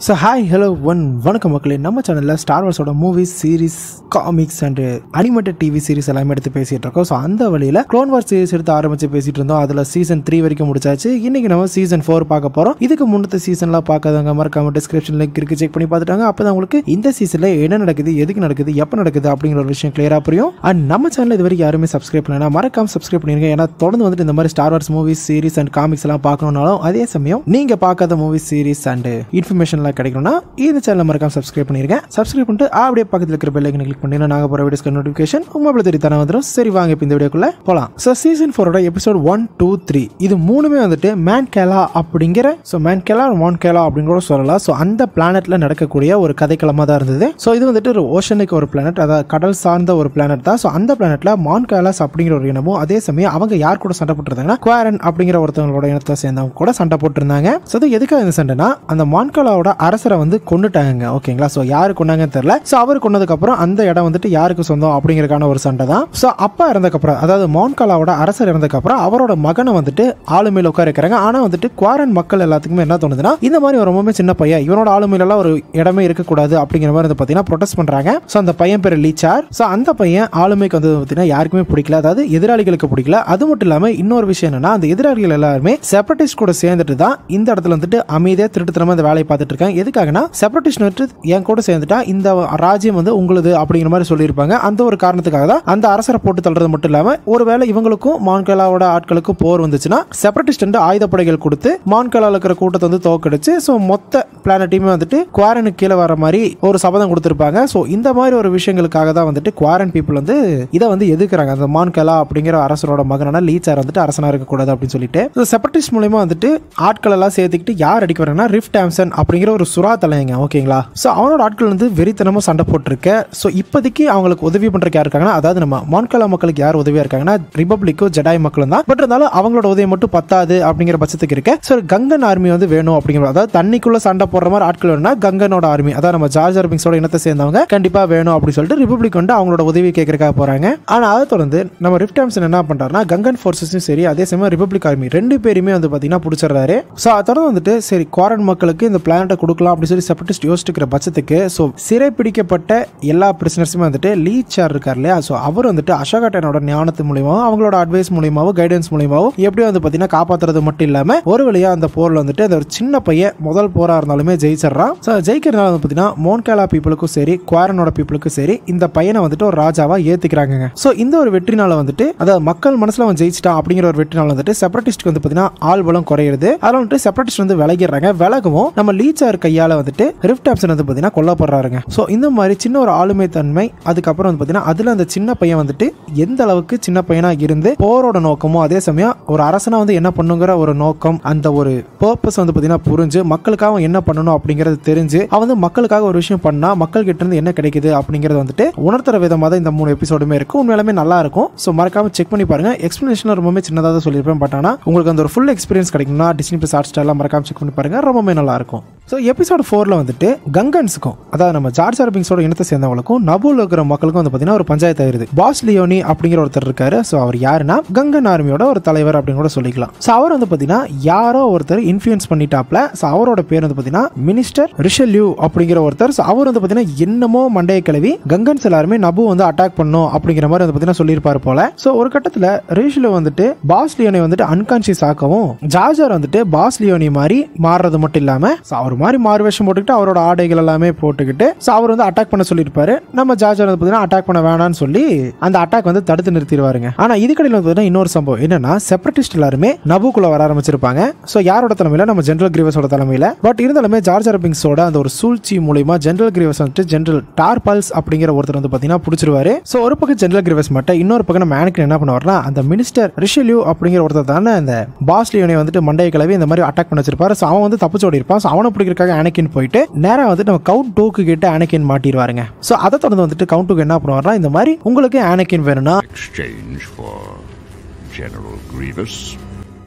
So hi hello one வணக்கம் மக்களே நம்ம சேனலில் ஸ்டார் வார்ஸோட movies series comics and animated TV series எல்லாமே எடுத்து பேசிட்டு இருக்கோம் ஸோ அந்த வழியில் க்ளோன் வார் சீரிஸ் எடுத்து ஆரம்பிச்சு பேசிட்டு இருந்தோம் அதில் சீசன் த்ரீ வரைக்கும் முடிச்சாச்சு இன்னைக்கு நம்ம சீசன் ஃபோர் பார்க்க போகிறோம் இதுக்கு முன்னத்த சீசன்லாம் பார்க்காதவங்க மறக்காம டிஸ்கிரிப்ஷன் லிங்க் இருக்கு செக் பண்ணி பார்த்துட்டாங்க அப்போ தான் உங்களுக்கு இந்த சீசனில் என்ன நடக்குது எதுக்கு நடக்குது எப்போ நடக்குது அப்படிங்கிற ஒரு விஷயம் கிளியராக புரியும் அண்ட் நம்ம சேனல் இது வரைக்கும் யாருமே சப்ஸ்கிரைப் பண்ணலாம் மறக்காம சப்ஸ்கிரைப் பண்ணிருங்க ஏன்னா தொடர்ந்து வந்துட்டு இந்த மாதிரி star wars movies series and comics எல்லாம் பார்க்கணும்னாலும் அதே சமயம் நீங்க பார்க்காத மூவிஸ் சீரிஸ் அண்ட் இன்ஃபர்மேஷன்லாம் கிடைக்கணும்னா இந்த சேனல் மறக்காம சப்ஸ்கிரைப் பண்ணிருங்க சப்ஸ்கிரைப் பண்ணிட்டு அப்படியே பக்கத்தில் இருக்கிற பெல் ஐக்கனை கிளிக் பண்ணி நாங்கள் போகிற வீடியோஸ்க்கு நோட்டிஃபிகேஷன் உங்களுக்கு தெரிய தானே வந்துடும் சரி வாங்க இப்போ இந்த வீடியோக்குள்ள போகலாம் ஸோ சீசன் ஃபோரோட எபிசோட் ஒன் டூ த்ரீ இது மூணுமே வந்துட்டு மேன் கேலா அப்படிங்கிற ஸோ மேன் கேலா மான் கேலா அப்படின்னு கூட சொல்லலாம் ஸோ அந்த பிளானட்ல நடக்கக்கூடிய ஒரு கதைக்களமாக தான் இருந்தது ஸோ இது வந்துட்டு ஒரு ஓஷனுக்கு ஒரு பிளானட் அதாவது கடல் சார்ந்த ஒரு பிளானட் தான் ஸோ அந்த பிளானட்ல மான் கேலாஸ் அப்படிங்கிற ஒரு இனமும் அதே சமயம் அவங்க யார் கூட சண்டை போட்டிருந்தாங்கன்னா குவாரன் அப்படிங்கிற ஒருத்தவங்களோட இனத்தை சேர்ந்தவங்க கூட சண்டை போட்டிருந்தாங்க ஸோ அது எதுக்காக இந்த சண்டைனா அந்த மான்காலாவோட அரசரை வந்து கொண்டுட்டாங்க ஓகேங்களா ஸோ யாரு கொண்டாங்கன்னு தெரியல ஸோ அவர் கொண்டதுக்கு அப்புறம் அந்த இடம் வந்துட்டு யாருக்கு சொந்தம் அப்படிங்கறதுக்கான ஒரு சண்டை தான் ஸோ அப்பா இறந்ததுக்கப்புறம் அதாவது மான்காலாவோட அரசர் இறந்ததுக்கப்புறம் அவரோட மகனை வந்துட்டு ஆளுமையில் உட்கார வைக்கிறாங்க ஆனால் வந்துட்டு குவாரன் மக்கள் எல்லாத்துக்குமே என்ன தோணுதுன்னா இந்த மாதிரி ஒரு ரொம்பவே சின்ன பையன் இவனோட ஆளுமையிலலாம் ஒரு இடமே இருக்கக்கூடாது அப்படிங்கிற மாதிரி வந்து பார்த்தீங்கன்னா ப்ரொடெஸ்ட் பண்றாங்க ஸோ அந்த பையன் பேர் லீச்சார் ஸோ அந்த பையன் ஆளுமைக்கு வந்து பார்த்தீங்கன்னா யாருக்குமே பிடிக்கல அதாவது எதிராளிகளுக்கு பிடிக்கல அது மட்டும் இல்லாமல் இன்னொரு விஷயம் என்னன்னா அந்த எதிராளிகள் எல்லாருமே செப்பரேட்டிஸ்ட் கூட சேர்ந்துட்டு தான் இந்த இடத்துல வந்துட்டு அமைதியாக திருட்டுத்தனமா இந்த வேலையை பார்த்துட்டு இருக்காங்க எதுக்காகனா செப்பரேட்டிஸ்ட் வந்துட்டு என் கூட சேர்ந்துட்டா இந்த ராஜ்யம் வந்து உங்களுது அப்படிங்கிற மாதிரி சொல்லியிருப்பாங்க அந்த ஒரு காரணத்துக்காக தான் அந்த அரசரை போட்டு தள்ளுறது மட்டும் இல்லாம ஒருவேளை இவங்களுக்கும் மான்கலாவோட ஆட்களுக்கும் போர் வந்துச்சுன்னா செப்பரேட்டிஸ்ட் வந்து ஆயுதப்படைகள் கொடுத்து மான்கலாவில் இருக்கிற கூட்டத்தை வந்து தோக்கடிச்சு ஸோ மொத்த பிளானட்டையுமே வந்துட்டு குவாரனுக்கு கீழே வர மாதிரி ஒரு சபதம் கொடுத்துருப்பாங்க ஸோ இந்த மாதிரி ஒரு விஷயங்களுக்காக தான் வந்துட்டு குவாரன் பீப்புள் வந்து இதை வந்து எதிர்க்கிறாங்க அந்த மான்கலா அப்படிங்கிற அரசரோட மகனான லீச்சார் வந்துட்டு அரசனாக இருக்கக்கூடாது அப்படின்னு சொல்லிட்டு செப்பரேட்டிஸ்ட் மூலயமா வந்துட்டு ஆட்கள் எல்லாம் சேர்த்துக்கிட்டு யார் அடிக்க வராங்கன்னா ரிஃப்ட் ஆம்சன் அப்படிங்கிற ஒரு சுறா தலையங்க ஓகேங்களா ஸோ அவனோட ஆட்கள் வந்து வெறித்தனமாக சண்டை போட்டிருக்க ஸோ இப்போதைக்கு அவங்களுக்கு உதவி பண்ணுறக்கு யார் இருக்காங்கன்னா அதாவது நம்ம மான்கலா மக்களுக்கு யார் உதவியா இருக்காங்கன்னா ரிபப்ளிக்கும் ஜடாய் மக்களும் தான் பட் இருந்தாலும் அவங்களோட உதவி மட்டும் பத்தாது அப்படிங்கிற பட்சத்துக்கு இருக்க ஸோ கங்கன் ஆர்மி வந்து வேணும் அப்படிங்கிற அதாவது தண்ணிக்குள்ள சண்டை போடுற மாதிரி ஆட்கள் வேணும்னா கங்கனோட ஆர்மி அதாவது நம்ம ஜார்ஜ் ஆர்மிங்ஸோட இனத்தை சேர்ந்தவங்க கண்டிப்பா வேணும் அப்படின்னு சொல்லிட்டு ரிபப்ளிக் வந்து அவங்களோட உதவி கேட்கறக்காக போறாங்க ஆனா அதை தொடர்ந்து நம்ம ரிஃப்ட் ஆம்சன் என்ன பண்றாருன்னா கங்கன் ஃபோர்ஸஸும் சரி அதே சமயம் ரிபப்ளிக் ஆர்மி ரெண்டு பேருமே வந்து பாத்தீங்கன்னா பிடிச்சிடுறாரு ஸோ அதை தொடர்ந்து வந்துட்டு சரி குவாரன் மக்களுக்கு இந்த பிளானட்டை கொடுக்கலாம் அப்படின்னு சொல்லி செப்பரேட்டிஸ்ட் யோசிச்சுக்கிற பட்சத்துக்கு ஸோ சிறை பிடிக்கப்பட்ட எல்லா பிரிசனர்ஸுமே வந்துட்டு லீச்சார் இருக்கார் இல்லையா ஸோ அவர் வந்துட்டு அசோகாட்டனோட ஞானத்து மூலியமாவும் அவங்களோட அட்வைஸ் மூலியமாவும் கைடன்ஸ் மூலியமாவும் எப்படி வந்து பார்த்தீங்கன்னா காப்பாத்துறது மட்டும் இல்லாம ஒரு வழியா அந்த போர்ல வந்துட்டு அந்த ஒரு சின்ன பையன் முதல் போரா இருந்தாலுமே ஜெயிச்சிடறான் ஸோ ஜெயிக்கிறதுனால வந்து பார்த்தீங்கன்னா மோன்கேலா பீப்புளுக்கும் சரி குவாரனோட பீப்புளுக்கும் சரி இந்த பையனை வந்துட்டு ஒரு ராஜாவா ஏத்துக்கிறாங்க ஸோ இந்த ஒரு வெற்றினால வந்துட்டு அதாவது மக்கள் மனசுல அவன் ஜெயிச்சிட்டான் அப்படிங்கிற ஒரு வெற்றினால வந்துட்டு செப்பரேட்டிஸ்ட்க்கு வந்து பார்த்தீங்கன்னா ஆள் பலம் குறையுது அதில் வந்துட்டு செப்பரேட்டிஸ்ட் வந்து விலகிடுறாங்க விலகவும் நம்ம லீச்சார் கையால வந்துட்டு ரிஃப்ட் ஆப்ஷன் வந்து பார்த்தீங்கன்னா கொல்லப்படுறாருங்க ஸோ இந்த மாதிரி சின்ன ஒரு ஆளுமை தன்மை அதுக்கப்புறம் வந்து பார்த்தீங்கன்னா அதில் அந்த சின்ன பையன் வந்துட்டு எந்த அளவுக்கு சின்ன பையனாக இருந்து போரோட நோக்கமோ அதே சமயம் ஒரு அரசனா வந்து என்ன பண்ணுங்கிற ஒரு நோக்கம் அந்த ஒரு பர்பஸ் வந்து பார்த்தீங்கன்னா புரிஞ்சு மக்களுக்காக அவன் என்ன பண்ணணும் அப்படிங்கிறது தெரிஞ்சு அவன் வந்து மக்களுக்காக ஒரு விஷயம் பண்ணா மக்கள் கிட்ட இருந்து என்ன கிடைக்குது அப்படிங்கறது வந்துட்டு உணர்த்துற விதமாக தான் இந்த மூணு எபிசோடுமே இருக்கும் உண்மையிலுமே நல்லா இருக்கும் ஸோ மறக்காம செக் பண்ணி பாருங்க எக்ஸ்பிளேஷன் ரொம்பவே சின்னதாக தான் சொல்லியிருப்பேன் பட் ஆனால் உங்களுக்கு அந்த ஒரு ஃபுல் எக்ஸ்பீரியன்ஸ் கிடைக்கும்னா டிஸ்னி பிளஸ் ஹாட் ஸ்டார்லாம் மறக்காம செக் பண்ணி பாருங்க ரொம்பவே நல்லா இருக்கும் ஸோ எபிசோட் ஃபோரில் வந்துட்டு கங்கன்ஸுக்கும் அதாவது நம்ம ஜார்ஜ் ஆர்பிங்ஸோட இனத்தை சேர்ந்தவங்களுக்கும் நபுல் இருக்கிற மக்களுக்கும் வந்து பார்த்தீங்கன்னா ஒரு பஞ்சாயத்து ஆயிருது பாஸ் லியோனி அப்படிங்கிற ஒருத்தர் இருக்காரு ஸோ அவர் யாருன்னா கங்கன் ஆர்மியோட ஒரு தலைவர் அப்படின்னு கூட சொல்லிக்கலாம் ஸோ அவர் வந்து பார்த்தீங்கன்னா யாரோ ஒருத்தர் இன்ஃபுளுன்ஸ் பண்ணிட்டாப்ல ஸோ அவரோட பேர் வந்து பார்த்தீங்கன்னா மினிஸ்டர் ரிஷல்யூ அப்படிங்கிற ஒருத்தர் ஸோ அவர் வந்து பார்த்தீங்கன்னா என்னமோ மண்டையை கிளவி கங்கன்ஸ் எல்லாருமே நபு வந்து அட்டாக் பண்ணும் அப்படிங்கிற மாதிரி வந்து பார்த்தீங்கன்னா சொல்லியிருப்பாரு போல ஸோ ஒரு கட்டத்தில் ரிஷல்யூ வந்துட்டு பாஸ் லியோனை வந்துட்டு அன்கான்சியஸ் ஆக்கவும் ஜார்ஜர் வந்துட்டு பாஸ் லியோனி மாதிரி மாறுறது மட்டும் இல்லாம ஸோ அவர் மாதிரி மாறு வேஷம் போட்டுக்கிட்டு அவரோட ஆடைகள் எல்லாமே போட்டுக்கிட்டு ஸோ அவர் வந்து அட்டாக் பண்ண சொல்லியிருப்பாரு நம்ம ஜார்ஜர் வந்து பார்த்தீங்கன்னா அட்டாக் பண்ண வேணாம்னு சொல்லி அந்த அட்டாக் வந்து தடுத்து நிறுத்திடுவாருங்க ஆனா இதுக்கடையில் வந்து பார்த்தீங்கன்னா இன்னொரு சம்பவம் என்னன்னா செப்பரேட்டிஸ்ட் எல்லாருமே நபுக்குள்ள வர ஆரம்பிச்சிருப்பாங்க ஸோ யாரோட தலைமையில நம்ம ஜென்ரல் கிரீவஸோட தலைமையில பட் இருந்தாலுமே ஜார்ஜ் அரபிங்ஸோட அந்த ஒரு சூழ்ச்சி மூலியமா ஜென்ரல் கிரீவஸ் வந்துட்டு ஜென்ரல் டார்பால்ஸ் அப்படிங்கிற ஒருத்தர் வந்து பார்த்தீங்கன்னா பிடிச்சிருவாரு ஸோ ஒரு பக்கம் ஜென்ரல் கிரீவஸ் மட்டும் இன்னொரு பக்கம் நம்ம மேனக்கின் என்ன பண்ணுவார்னா அந்த மினிஸ்டர் ரிஷல்யூ அப்படிங்கிற ஒருத்தர் தானே அந்த பாஸ் லியோனை வந்துட்டு மண்டையை கிளவி இந்த மாதிரி அட்டாக் பண்ண வச்சிருப்பாரு ஸோ அவன் வந்து தப்பிச்சோடி இருப்பான் ஸோ அவனை பிடிக்கிறதுக்காக அனக்கின் போயிட்டு நேரா வந்து நம்ம கவுண்ட் டூக்கு கிட்ட அனக்கின் மாட்டிடுவாருங்க ஸோ அதை தொடர்ந்து வந்துட்டு கவுண்ட் டூக்கு என்ன பண்ணுவார்னா இந்த மாதிரி உங்களுக்கு அனக்கின் வேணும்னா exchange for General Grievous.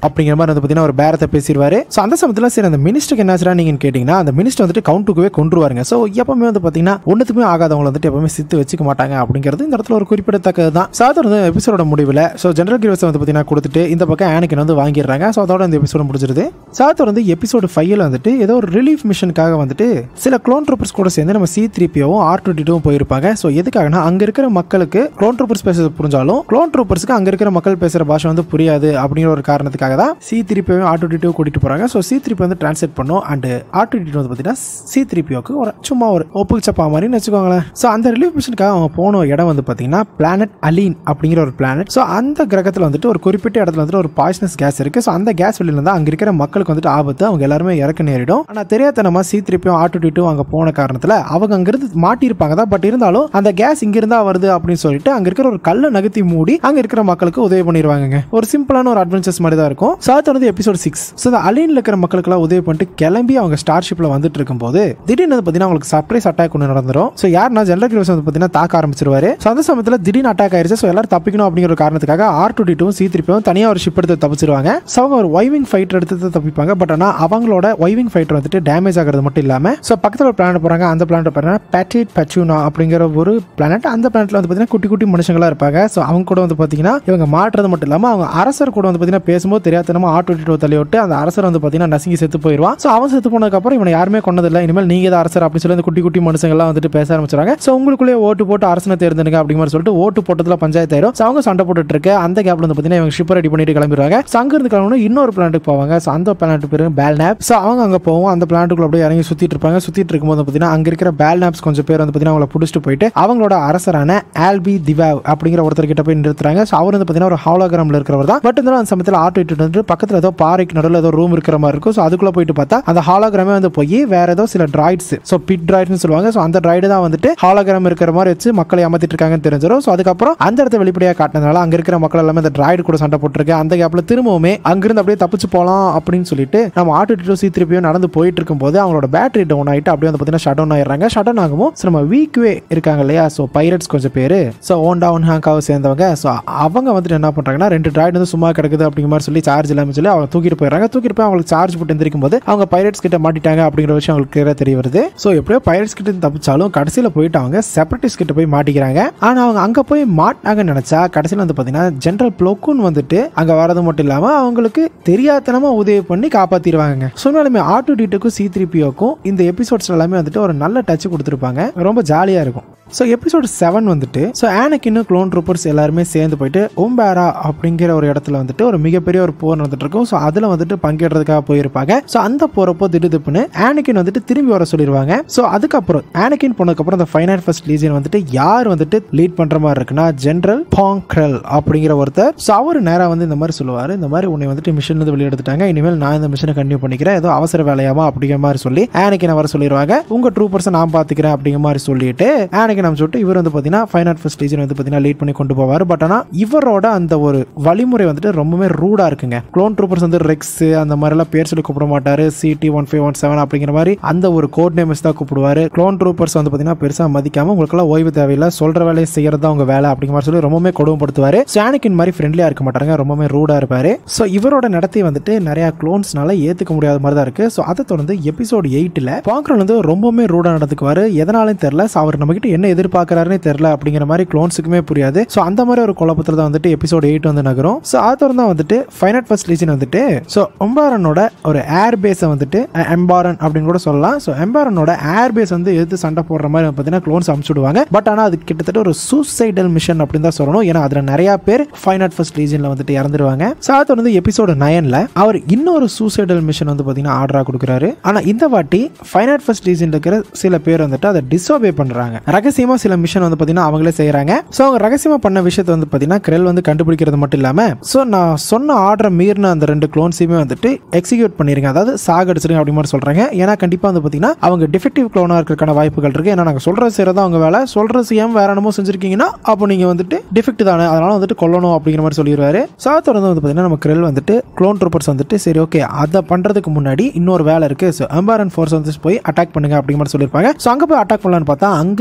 அப்படிங்கிற மாதிரி வந்து பார்த்தீங்கன்னா ஒரு பேரத்தை பேசிடுவாரு ஸோ அந்த சமயத்தில் சரி அந்த மினிஸ்டருக்கு என்னாச்சுடா நீங்கள் கேட்டிங்கன்னா அந்த மினிஸ்டர் வந்துட்டு கவுண்ட்டுக்குவே கொண்டுருவாருங்க ஸோ எப்பவுமே வந்து பார்த்தீங்கன்னா ஒன்றுத்துக்குமே ஆகாதவங்களை வந்துட்டு எப்பவுமே சித்து வச்சுக்க மாட்டாங்க அப்படிங்கிறது இந்த இடத்துல ஒரு குறிப்பிடத்தக்கது தான் ஸோ அதோட வந்து எபிசோட முடிவில் ஸோ ஜென்ரல் கிரிவஸ் வந்து பார்த்தீங்கன்னா கொடுத்துட்டு இந்த பக்கம் ஆனிக்கன் வந்து வாங்கிடுறாங்க ஸோ அதோட இந்த எபிசோட முடிஞ்சிருது சாத்தோட வந்து எபிசோடு ஃபைவ்ல வந்துட்டு ஏதோ ஒரு ரிலீஃப் மிஷனுக்காக வந்துட்டு சில க்ளோன் ட்ரூப்பர்ஸ் கூட சேர்ந்து நம்ம சி த்ரீ பியோவும் ஆர் டூ டிவும் போயிருப்பாங்க ஸோ எதுக்காகனா அங்க இருக்கிற மக்களுக்கு க்ளோன் ட்ரூப்பர்ஸ் பேசுறது புரிஞ்சாலும் க்ளோன் ட்ரூப்பர்ஸ்க்கு அங்க இருக்கிற மக்கள் பேசுற பாஷை வந்து புரியாது அப்படிங்கிற ஒரு காரணத்துக்காக தான் சி த்ரீ பியோவும் ஆர் டூ டிவ் கூட்டிட்டு போறாங்க ஸோ சி த்ரீ வந்து டிரான்ஸ்லேட் பண்ணும் அண்ட் ஆர் டூ வந்து பார்த்தீங்கன்னா சி த்ரீ பியோக்கு ஒரு சும்மா ஒரு ஒப்புக்கு சப்பா மாதிரின்னு வச்சுக்கோங்களேன் ஸோ அந்த ரிலீஃப் மிஷனுக்காக அவங்க போன இடம் வந்து பார்த்தீங்கன்னா பிளானட் அலீன் அப்படிங்கிற ஒரு பிளானட் ஸோ அந்த கிரகத்தில் வந்துட்டு ஒரு குறிப்பிட்ட இடத்துல வந்துட்டு ஒரு பாய்சனஸ் கேஸ் இருக்கு ஸோ அந்த கேஸ் வெளியில இருந்தால் அங்கே இருக்கிற மக்களுக்கு வந்துட்டு ஆபத்து அவங்க எல்லாருமே இறக்க நேரிடும் ஆனால் தெரியாதனமா சி திருப்பியும் ஆட்டு டிட்டும் அங்கே போன காரணத்தில் அவங்க அங்கிருந்து மாட்டியிருப்பாங்க தான் பட் இருந்தாலும் அந்த கேஸ் இங்கிருந்தா வருது அப்படின்னு சொல்லிட்டு அங்கே இருக்கிற ஒரு கல்லை நகர்த்தி மூடி அங்கே இருக்கிற மக்களுக்கு உதவி பண்ணிடுவாங்க ஒரு சிம்பிளான ஒரு அட்வென்ச்சர்ஸ் மாதிரி தான் இருக்கும் சாத் வந்து எபிசோட் சிக்ஸ் ஸோ அந்த அலீனில் இருக்கிற மக்களுக்கெல்லாம் உதவி பண்ணிட்டு கிளம்பி அவங்க ஸ்டார்ஷிப்பில் வந்துட்டு இருக்கும்போது திடீர்னு வந்து பார்த்தீங்கன்னா அவங்களுக்கு சர்ப்ரைஸ் அட்டாக் ஒன்று நடந்துரும் ஸோ யாருன்னா ஜெனரல் கிரிவஸ் வந்து பார்த்தீங்கன்னா தாக்க ஆரம்பிச்சிருவாரு ஸோ அந்த சமயத்தில் திடீர்னு அட்டாக் ஆயிருச்சு ஸோ எல்லாரும் தப்பிக்கணும் அப்படிங்கிற ஒரு காரணத்துக்காக ஆர் டூ டிட்டும் சி திருப்பியும் தனியாக ஒரு ஷிப் எடுத்து தப்பிச்சிருவாங்க ஸோ அவங்க ஒரு வைவிங் ஃபைட்டர் எடுத்து தப்பிப்பாங்க பட் ஆனால் அவங்களோட வைவிங் ஃபைட்டர் வந்துட்டு டேமேஜ் ஆகிறது மட்டும் இல்லாமல் ஸோ பக்கத்தில் ஒரு பிளானட் போகிறாங்க அந்த பிளானட் பார்த்தீங்கன்னா பேட்டிட் பச்சூனா அப்படிங்கிற ஒரு பிளானட் அந்த பிளானட்ல வந்து பார்த்தீங்கன்னா குட்டி குட்டி மனுஷங்களா இருப்பாங்க ஸோ அவங்க கூட வந்து பார்த்தீங்கன்னா இவங்க மாட்டுறது மட்டும் இல்லாமல் அவங்க அரசர் கூட வந்து பார்த்தீங்கன்னா பேசும்போது தெரியாதனமா ஆட்டு விட்டு தள்ளி விட்டு அந்த அரசர் வந்து பார்த்தீங்கன்னா நசுங்கி செத்து போயிடுவான் ஸோ அவன் செத்து போனதுக்கப்புறம் இவனை யாருமே கொண்டதில்லை இனிமேல் நீங்க தான் அரசர் அப்படின்னு சொல்லி அந்த குட்டி குட்டி மனுஷங்கள்லாம் வந்துட்டு பேச ஆரம்பிச்சாங்க ஸோ உங்களுக்குள்ளே ஓட்டு போட்டு அரசனை தேர்ந்தெடுங்க அப்படிங்கிற மாதிரி சொல்லிட்டு ஓட்டு போட்டதுல பஞ்சாயத்து ஆயிரும் ஸோ அவங்க சண்டை போட்டுட்டு இருக்கு அந்த கேப்ல வந்து பார்த்தீங்கன்னா இவங்க ஷிப்பை ரெடி பண்ணிட்டு கிளம்பிடுவாங்க ஸோ அங்க இருந்து கிளம்பணும் இன்னொரு பிளானட்டுக்கு போவாங்க ஸோ அந்த பிளானட் பேரு பேல்நாப் ஸோ அவங்க அங்கே போவோம் அந்த பிளானட்டுக்குள்ள அப்படியே இறங்கி சுத்திட்டு இருப்பாங்க சுத்திட்டு இருக்கும்போது பார்த்தீங்கன்னா அங்க இருக்கிற பேல்நாப்ஸ் கொஞ்சம் பேர் வந்து பார்த்தீங்கன்னா அவங்கள பிடிச்சிட்டு போயிட்டு அவங்களோட அரசரான ஆல்பி திவாவ் அப்படிங்கிற ஒருத்தர் கிட்ட போய் நிறுத்துறாங்க ஸோ அவர் வந்து பார்த்தீங்கன்னா ஒரு ஹாலோகிராம்ல இருக்கிறவர் தான் பட் இருந்தாலும் அந்த சமயத்தில் ஆட்டோ இட்டு வந்து பக்கத்தில் ஏதோ பாறைக்கு நடுவில் ஏதோ ரூம் இருக்கிற மாதிரி இருக்கும் ஸோ அதுக்குள்ள போயிட்டு பார்த்தா அந்த ஹாலோகிராமே வந்து போய் வேற ஏதோ சில டிராய்ட்ஸ் ஸோ பிட் டிராய்ட்னு சொல்லுவாங்க ஸோ அந்த டிராய்டு தான் வந்துட்டு ஹாலோகிராம் இருக்கிற மாதிரி வச்சு மக்களை ஏமாத்திட்டு இருக்காங்கன்னு தெரிஞ்சிடும் ஸோ அதுக்கப்புறம் அந்த இடத்த வெளிப்படையாக காட்டினதுனால அங்க இருக்கிற மக்கள் எல்லாமே அந்த டிராய்டு கூட சண்டை போட்டிருக்கு அந்த கேப்ல திரும்பவுமே அங்கிருந்து அப்படியே தப்பிச்சு போகலாம் அப்படின்னு சொல்லிட்டு நம்ம ஆட்டோ டிட்டோ சி திருப்பியும் நடந்து போயிட்டு இருக்கும்போது அவங்களோட பேட்டரி டவுன் ஆயிட்டு அப்படியே வந்து பார்த்தீங்கன்னா ஷட் டவுன் ஆயிடுறாங்க ஷட் டவுன் ஆகும் ஸோ நம்ம வீக்வே இருக்காங்க இல்லையா ஸோ பைரட்ஸ் கொஞ்சம் பேர் ஸோ ஓண்டா ஒன் ஹாங்காவை சேர்ந்தவங்க ஸோ அவங்க வந்துட்டு என்ன பண்ணுறாங்கன்னா ரெண்டு டிராய்டு வந்து சும்மா கிடக்குது அப்படிங்கிற மாதிரி சொல்லி சார்ஜ் இல்லாமல் சொல்லி அவங்க தூக்கிட்டு போயிடுறாங்க தூக்கிட்டு போய் அவங்களுக்கு சார்ஜ் போட்டு எந்திரிக்கும் போது அவங்க பைரட்ஸ் கிட்ட மாட்டிட்டாங்க அப்படிங்கிற விஷயம் அவங்களுக்கு clear ஆ தெரிய வருது ஸோ எப்படியோ பைரட்ஸ் கிட்ட இருந்து தப்பிச்சாலும் கடைசியில் போயிட்டு அவங்க செப்பரேட்டிஸ்ட் கிட்ட போய் மாட்டிக்கிறாங்க ஆனால் அவங்க அங்கே போய் மாட்டாங்கன்னு நினச்சா கடைசியில் வந்து பார்த்தீங்கன்னா ஜென்ரல் ப்ளோக்குன் வந்துட்டு அங்கே வரது மட்டும் இல்லாமல் அவங்களுக்கு தெரியாதனமா உதவி பண்ணி காப்பாற்றிடுவாங்க சொன்னாலுமே ஆட்டோ டிட்டுக்கும் சி த்ரீ பிஓக்கும் இந்த எபிசோட்ஸ் எல்லாமே வந்துட்டு ஒரு நல்ல டச் கொடுத்துருப்பாங்க ரொம்ப ஜாலியாக இருக்கும் ஸோ எபிசோட் செவன் வந்துட்டு ஸோ ஆனக்கின்னு க்ளோன் ட்ரூப்பர்ஸ் எல்லாருமே சேர்ந்து போயிட்டு ஓம்பேரா அப்படிங்கிற ஒரு இடத்துல வந்துட்டு ஒரு மிகப்பெரிய ஒரு போர் நடந்துட்டு இருக்கும் ஸோ அதில் வந்துட்டு பங்கேறதுக்காக போயிருப்பாங்க ஸோ அந்த போறப்போ திடுதிப்புன்னு ஆனக்கின் வந்துட்டு திரும்பி வர சொல்லிடுவாங்க ஸோ அதுக்கப்புறம் ஆனக்கின் போனதுக்கப்புறம் அந்த ஃபைனல் ஃபர்ஸ்ட் லீஜன் வந்துட்டு யார் வந்துட்டு லீட் பண்ற மாதிரி இருக்குன்னா ஜென்ரல் பாங்க்ரல் அப்படிங்கிற ஒருத்தர் ஸோ அவர் நேராக வந்து இந்த மாதிரி சொல்லுவார் இந்த மாதிரி உன்னை வந்துட்டு மிஷின் வந்து வெளியெடுத்துட்டாங்க இனிமேல் நான் இந்த மிஷனை கண்டினியூ பண்ணிக்கிறேன் ஏதோ அவசர வேலையாமா அப்படிங்கிற மாதிரி சொல்லி ஆனக்கினை வர சொல்லிடுவாங்க உங்க ட்ரூப்பர்ஸை நான் பார்த்துக்கிறேன் அப்படிங்கிற மாதிரி சொல்லிட்டு ஆனக்கின் நம்ம சொல்லிட்டு இவர் வந்து பார்த்தீங்கன்னா ஃபைனல் ஃபர்ஸ்ட் லீஜன் வந்து பார்த்தீங்கன்னா லீட் பண்ணி கொண்டு போவார் பட் ஆனால் இவரோட அந்த ஒரு வழிமுறை வந்துட்டு ரொம்பவே ரூடா இருக்குங்க க்ளோன் ட்ரூப்பர்ஸ் வந்து ரெக்ஸ் அந்த மாதிரிலாம் பேர் சொல்லி கூப்பிட மாட்டாரு CT one five one seven அப்படிங்கிற மாதிரி அந்த ஒரு கோட் நேம்ஸ் தான் கூப்பிடுவாரு க்ளோன் ட்ரூப்பர்ஸ் வந்து பார்த்தீங்கன்னா பெருசாக மதிக்காம உங்களுக்கெல்லாம் ஓய்வு தேவையில்லை சொல்ற வேலையை செய்யறது தான் உங்க வேலை அப்படிங்கிற மாதிரி சொல்லி ரொம்பவே கொடுமைப்படுத்துவாரு சானிக்கின் மாதிரி ஃப்ரெண்ட்லியா இருக்க மாட்டாங்க ரொம்பவே ரூடா இருப்பாரு ஸோ இவரோட நடத்தை வந்துட்டு நிறைய க்ளோன்ஸ்னால ஏத்துக்க முடியாத மாதிரி தான் இருக்கு ஸோ அதை தொடர்ந்து எபிசோட் எயிட்ல பாக்ரோன் வந்து ரொம்பவுமே ரூடா நடந்துக்குவாரு எதனாலும் தெரியல ஸோ அவர் நம்ம கிட்ட என்ன எதிர்பார்க்கறாருன்னே தெரியல அப்படிங்கிற மாதிரி க்ளோன்ஸுக்குமே புரியாது ஸோ அந்த மாதிரி ஒரு குழப்பத்தில் தான் வந்துட்டு எபிசோட் எயிட் வந்து நகரும் ஸோ அதை தொடர்ந்து தான் வந்துட்டு ஃபைனட் ஃபர்ஸ்ட் லீஜன் வந்துட்டு ஸோ ஒம்பாரனோட ஒரு ஏர் பேஸை வந்துட்டு எம்பாரன் அப்படின்னு கூட சொல்லலாம் ஸோ எம்பாரனோட ஏர் பேஸ் வந்து எதிர்த்து சண்டை போடுற மாதிரி பார்த்தீங்கன்னா க்ளோன்ஸ் அமுச்சுடுவாங்க பட் ஆனால் அது கிட்டத்தட்ட ஒரு சூசைடல் மிஷன் அப்படின்னு தான் சொல்லணும் ஏன்னா அதில் நிறைய பேர் ஃபைனட் ஃபர்ஸ்ட் லீஜனில் வந்துட்டு இறந்துருவாங்க ஸோ அதை தொடர்ந்து எபிசோடு நயனில் அவர் இன்னொரு சூசைடல் மிஷன் வந்து பார்த்தீங்கன்னா ஆர்டராக கொடுக்குறாரு ஆனால் இந்த வாட்டி ஃபைனட் ஃபர்ஸ்ட் லீஜனில் இருக்கிற சில பேர் வந்துட்டு அதை டிஸ்ஓபே பண்ணுறாங்க ரகசியமாக சில மிஷன் வந்து பார்த்தீங்கன்னா அவங்களே செய்கிறாங்க ஸோ அவங்க ரகசியமாக பண்ண விஷயத்தை வந்து பார்த்தீங்கன்னா கிரெல் வந்து கண்டுபிடிக்கிறது மட்டும் இல்லாமல் ஸோ நான் சொன்ன ஆர்டரை மீறின அந்த ரெண்டு க்ளோன்ஸையுமே வந்துட்டு எக்ஸிக்யூட் பண்ணிருங்க அதாவது சாகடிச்சிருங்க அப்படி மாதிரி சொல்கிறாங்க ஏன்னா கண்டிப்பாக வந்து பார்த்தீங்கன்னா அவங்க டிஃபெக்டிவ் க்ளோனாக இருக்கிறதுக்கான வாய்ப்புகள் இருக்குது ஏன்னா நாங்கள் சொல்கிறது செய்கிறதா அவங்க வேலை சொல்கிறது செய்யாம வேற என்னமோ செஞ்சிருக்கீங்கன்னா அப்போ நீங்கள் வந்துட்டு டிஃபெக்ட் தானே அதனால வந்துட்டு கொல்லணும் அப்படிங்கிற மாதிரி சொல்லிடுவாரு ஸோ அதை தொடர்ந்து வந்து பார்த்தீங்கன்னா நம்ம கிரெல் வந்துட்டு க்ளோன் ட்ரூப்பர்ஸ் வந்துட்டு சரி ஓகே அதை பண்ணுறதுக்கு முன்னாடி இன்னொரு வேலை இருக்குது ஸோ எம்பாரன் ஃபோர்ஸ் வந்து போய் அட்டாக் பண்ணுங்க அப்படிங்கிற மாதிரி சொல்லியிருப்பாங்க ஸோ அங்கே போய் அட்டாக் பண்ணலான்னு பார்த்தா அங்கே இருக்கிற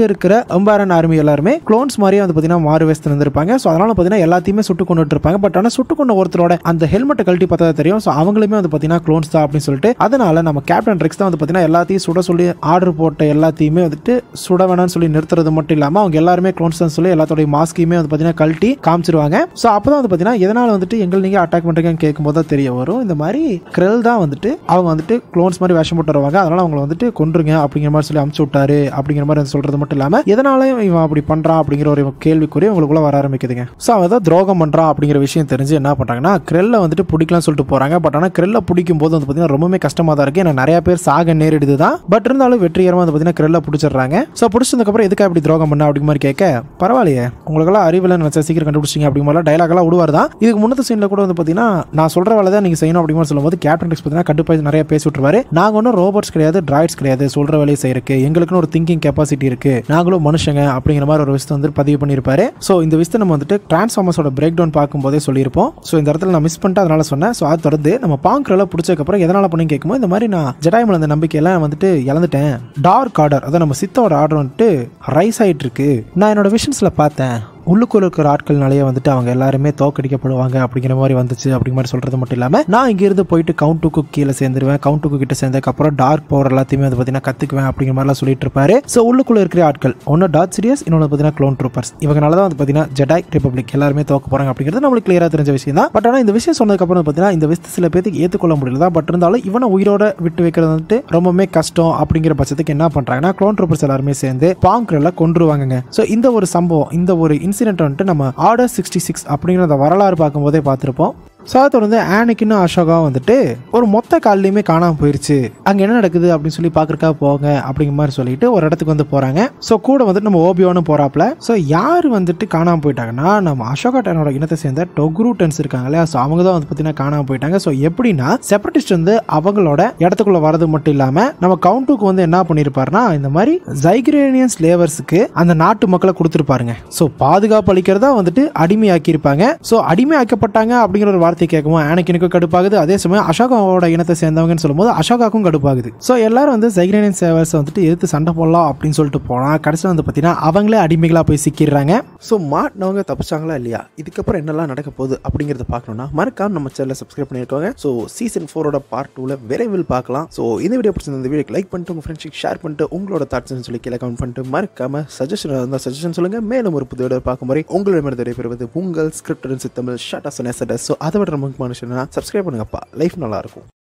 எம்பாரன் ஆர்மி எல்லாருமே க்ளோன்ஸ் மாதிரியே வந்து பார்த்தீங்கன்னா மாறு வேஸ்ட் இருந்திருப்பாங்க ஸோ அதனால பார்த்தீங்கன்னா எல்லாத்தையுமே சுட்டு கொண்டுட்டு இருப்பாங்க பட் ஆனால் சுட்டு கொண்ட ஒருத்தரோட அந்த ஹெல்மெட்டை கழட்டி பார்த்தா தெரியும் ஸோ அவங்களுமே வந்து பார்த்தீங்கன்னா க்ளோன்ஸ் தான் அப்படின்னு சொல்லிட்டு அதனால நம்ம கேப்டன் ரெக்ஸ் தான் வந்து பார்த்தீங்கன்னா எல்லாத்தையும் சுட சொல்லி ஆர்டர் போட்ட எல்லாத்தையுமே வந்துட்டு சுட வேணாம்னு சொல்லி நிறுத்துறது மட்டும் இல்லாமல் அவங்க எல்லாருமே க்ளோன்ஸ் தான் சொல்லி எல்லாத்தோடைய மாஸ்கையுமே வந்து பார்த்தீங்கன்னா கழட்டி காமிச்சிருவாங்க ஸோ அப்போ தான் வந்து பார்த்தீங்கன்னா எதனால் வந்துட்டு எங்கள் நீங்கள் அட்டாக் பண்ணுறீங்கன்னு கேட்கும்போது தான் தெரிய வரும் இந்த மாதிரி கிரெல் தான் வந்துட்டு அவங்க வந்துட்டு க்ளோன்ஸ் மாதிரி வேஷம் போட்டு வருவாங்க அதனால அவங்கள வந்துட்டு கொன்றுங்க அப்படிங்கிற மாதிரி சொல்லி அமுச்சு விட்டாரு அப்படிங்கிற மாதிரி வந்து சொல்றது மட்டும் இல்லாமல் எதனால இவன் அப்படி பண்றான் அப்படிங்கிற ஒரு கேள்விக்குறி உங்களுக்குள்ள வர ஆரம்பிக்குதுங்க ஸோ அவன் ஏதோ துரோகம் பண்றான் அப்படிங்கிற விஷயம் தெரிஞ்சு என்ன பண்றாங்கன்னா கிரெல்ல வந்துட்டு பிடிக்கலாம்னு சொல்லிட்டு போறாங்க பட் ஆனால் கிரெல்ல பிடிக்கும் போது வந்து பார்த்தீங்கன்னா ரொம்பவே கஷ்டமா தான் இருக்கு ஏன்னா நிறைய பேர் சாக நேரிடுது தான் பட் இருந்தாலும் வெற்றிகரமாக வந்து பார்த்தீங்கன்னா கிரெல்ல பிடிச்சிடுறாங்க ஸோ பிடிச்சதுக்கப்புறம் எதுக்காக இப்படி துரோகம் பண்ண அப்படிங்கிற மாதிரி கேட்க பரவாயில்லையே உங்களுக்கெல்லாம் அறிவில்லைன்னு வச்சா சீக்கிரம் கண்டுபிடிச்சிங்க அப்படிங்கிற மாதிரி டைலாக் எல்லாம் விடுவார் தான் இதுக்கு முன்னத்த சீனில் கூட வந்து பார்த்தீங்கன்னா நான் சொல்ற வேலை தான் நீங்க செய்யணும் அப்படிங்கிற மாதிரி சொல்லும்போது கேப்டன் டெக்ஸ் பார்த்தீங்கன்னா கண்டுப்பாய் நிறைய பேசி விட்டுருவாரு நாங்கள் ஒன்றும் ரோபோட்ஸ் கிடையாது டிராய்ட்ஸ் கிடையாது சொல்ற வேலையை செய்யறதுக்கு எங்களுக்குன்னு ஒரு திங்கிங் கெப்பாசிட்டி இருக்கு நாங்களும் மனுஷங்க அப்படிங்கிற மாதிரி ஒரு விஷயத்தை வந்து பதிவு பண்ணியிருப்பாரு ஸோ இந்த விஷயத்தை நம்ம வந்துட்டு டிரான்ஸ்ஃபார்மர்ஸோட பிரேக் டவுன் பார்க்கும்போதே சொல்லியிருப்போம் ஸோ இந்த இடத்துல நான் மிஸ் பண்ணிட்டு அதனால சொன்னேன் ஸோ அது தொடர்ந்து நம்ம பாங்க்ரெல்லாம் பிடிச்சதுக்கப்புறம் எதனால பண்ணி கேட்கும்போது இந்த மாதிரி நான் ஜெடாய் மேல அந்த நம்பிக்கையெல்லாம் வந்துட்டு இழந்துட்டேன் டார்க் ஆர்டர் அதான் நம்ம சித்தோட ஆர்டர் வந்துட்டு ரைஸ் ஆயிட்டு இருக்கு நான் என்னோட விஷன்ஸ்ல பார்த்தேன் உள்ளுக்குள்ள இருக்கிற ஆட்கள்னாலேயே வந்துட்டு அவங்க எல்லாருமே தோக்கடிக்கப்படுவாங்க அப்படிங்கிற மாதிரி வந்துச்சு அப்படிங்கிற மாதிரி சொல்றது மட்டும் இல்லாம நான் இங்கிருந்து போயிட்டு கவுண்ட் டூக்கு கீழே சேர்ந்துருவேன் கவுண்ட் டூக்கு கிட்ட சேர்ந்ததுக்கு அப்புறம் டார்க் பவர் எல்லாத்தையுமே வந்து பார்த்தீங்கன்னா கத்துக்குவேன் அப்படிங்கிற மாதிரிலாம் சொல்லிட்டு இருப்பாரு ஸோ உள்ளுக்குள்ள இருக்கிற ஆட்கள் ஒன்று டார்க் சீரியஸ் இன்னொன்று பார்த்தீங்கன்னா க்ளோன் ட்ரூப்பர்ஸ் இவங்களால தான் வந்து பார்த்தீங்கன்னா ஜெடாய் ரிப்பப்ளிக் எல்லாருமே தோக்க போறாங்க அப்படிங்கிறது நம்மளுக்கு கிளியரா தெரிஞ்ச விஷயம் தான் பட் ஆனால் இந்த விஷயம் சொன்னதுக்கு அப்புறம் பார்த்தீங்கன்னா இந்த விஷயத்தை சில பேருக்கு ஏற்றுக்கொள்ள முடியல தான் பட் இருந்தாலும் இவனை உயிரோட விட்டு வைக்கிறது வந்துட்டு ரொம்பவுமே கஷ்டம் அப்படிங்கிற பட்சத்துக்கு என்ன பண்றாங்கன்னா க்ளோன் ட்ரூப்பர்ஸ் எல்லாருமே சேர்ந்து பாங்க்ரெல்லாம் கொன்றுவாங்கங்க ஸோ இந்த ஒரு சம்பவம் இந்த ஒரு இன்சிடென்ட் வந்துட்டு நம்ம ஆர்டர் சிக்ஸ்டி சிக்ஸ் அப்படிங்கிற அந்த வரலாறு பார்க்கும்போதே பார்த்துருப்போம் ஸோ அதை தொடர்ந்து ஆனிக்கின்னு அசோகா வந்துட்டு ஒரு மொத்த கால்லையுமே காணாமல் போயிருச்சு அங்கே என்ன நடக்குது அப்படின்னு சொல்லி பார்க்கறக்கா போங்க அப்படிங்கிற மாதிரி சொல்லிட்டு ஒரு இடத்துக்கு வந்து போகிறாங்க ஸோ கூட வந்துட்டு நம்ம ஓபியோன்னு போகிறாப்புல ஸோ யார் வந்துட்டு காணாமல் போயிட்டாங்கன்னா நம்ம அசோகா டனோட இனத்தை சேர்ந்த டொக்ரூ டென்ஸ் இருக்காங்க இல்லையா ஸோ அவங்க தான் வந்து பார்த்தீங்கன்னா காணாமல் போயிட்டாங்க ஸோ எப்படின்னா செப்பரேட்டிஸ்ட் வந்து அவங்களோட இடத்துக்குள்ள வரது மட்டும் இல்லாமல் நம்ம கவுண்ட்டுக்கு வந்து என்ன பண்ணியிருப்பாருன்னா இந்த மாதிரி ஜைக்ரேனியன் ஸ்லேவர்ஸுக்கு அந்த நாட்டு மக்களை கொடுத்துருப்பாருங்க ஸோ பாதுகாப்பு அளிக்கிறதா வந்துட்டு அடிமையாக்கியிருப்பாங்க ஸோ அடிமையாக்கப்பட்டாங்க அப்படிங்கிற ஒரு வார்த்தை கேட்கும் ஆனக்கினுக்கும் கடுப்பாகுது அதே சமயம் அசோகாவோட இனத்தை சேர்ந்தவங்கன்னு சொல்லும்போது அசோகாக்கும் கடுப்பாகுது ஸோ எல்லாரும் வந்து ஜைக்ரேனியன் சேவர்ஸை வந்துட்டு எதிர்த்து சண்டை போடலாம் அப்படின்னு சொல்லிட்டு போனால் கடைசியில் வந்து பார்த்தீங்கன்னா அவங்களே அடிமைகளாக போய் சிக்கிடுறாங்க ஸோ மாட்டினவங்க தப்பிச்சாங்களா இல்லையா இதுக்கப்புறம் என்னெல்லாம் நடக்க போகுது அப்படிங்கிறத பார்க்கணும்னா மறக்காம நம்ம சேனலை சப்ஸ்கிரைப் பண்ணியிருக்கோங்க ஸோ சீசன் ஃபோரோட பார்ட் டூவில் விரைவில் பார்க்கலாம் ஸோ இந்த வீடியோ பிடிச்சிருந்த இந்த வீடியோக்கு லைக் பண்ணிட்டு உங்கள் ஃப்ரெண்ட்ஸுக்கு ஷேர் பண்ணிட்டு உங்களோட தாட்ஸ்னு சொல்லி கீழே கமெண்ட் பண்ணிட்டு மறக்காம சஜஷன் இருந்தால் சஜஷன் சொல்லுங்க மேலும் ஒரு புதிய பார்க்கும் வரை உங்களிடமிருந்து விடைபெறுவது உங்கள் ஸ்கிரிப்ட் சித்தமிழ் ஷார்ட் அஸ் ஸோ அதை விட ரொம்ப முக்கியமான விஷயம் சப்ஸ்கிரைப் பண்ணுங்கப்பா லைஃப் நல்லா இருக்கும்